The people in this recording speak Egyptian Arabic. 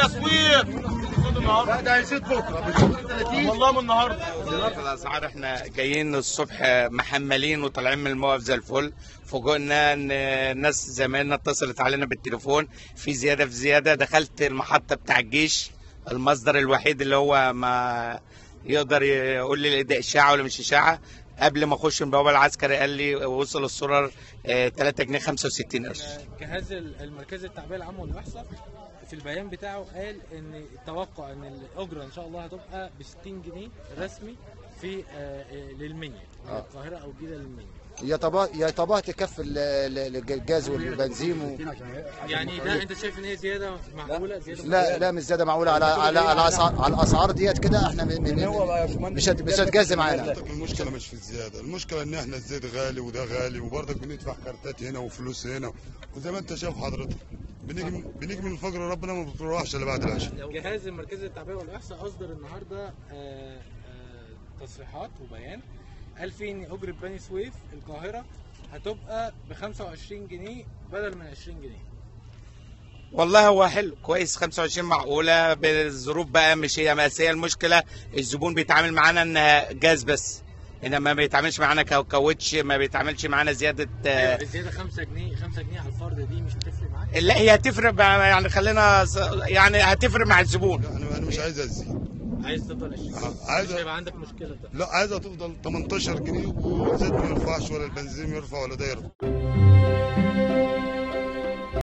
تسويق لا ده هيزيد بكره بتشوف 30 والله من النهارده الاسعار احنا جايين الصبح محملين وطالعين من الموقف زي الفل فوجئنا ان ناس زمايلنا اتصلت علينا بالتليفون في زياده في زياده دخلت المحطه بتاع الجيش المصدر الوحيد اللي هو ما يقدر يقول لي ده اشاعه ولا مش اشاعه قبل ما اخش من البوابه العسكري قال لي وصل السولار 3 جنيه 65 قرش جهاز المركز التعبئه العام والاحصاء في البيان بتاعه قال ان التوقع ان الاجره ان شاء الله هتبقى ب 60 جنيه رسمي في آه، آه، للمنيا آه. القاهره او جيزه للمنيا يا طبق يا طبق تكفي ال- ال- الجاز والبنزين و... يعني ده انت شايف ان هي زياده معقوله زياده لا لا مش زياده معقوله على على على الاسعار على الاسعار ديت كده احنا من من مش هت- مش هتجازي معانا المشكله مش في الزياده المشكله ان احنا الزيت غالي وده غالي وبرضك بندفع كارتات هنا وفلوس هنا وزي ما انت شايف حضرتك بنيجي بنيجي من الفجر ربنا ما بتروحش الا بعد العشاء جهاز المركز التعبئه والاحصاء اصدر النهارده آه، آه، تصريحات وبيان قال فيه ان اجره بني سويف القاهره هتبقى ب 25 جنيه بدل من 20 جنيه والله هو حلو كويس 25 معقوله بالظروف بقى مش هي مأساة المشكله الزبون بيتعامل معانا انها جاز بس انما ما بيتعاملش معانا كاو- كاوتش ما بيتعاملش معانا زياده آه، ايوه الزياده 5 جنيه 5 جنيه على الفرد دي مش هتفرق معاك لا هي هتفرق بقى يعني خلينا س- يعني هتفرق مع الزبون انا انا مش عايز ازيد عايز تفضل 20 آه، عايز- مش هيبقى عندك مشكله ده لا عايزها تفضل 18 جنيه والزيت ما يرفعش ولا البنزين يرفع ولا ده يرفع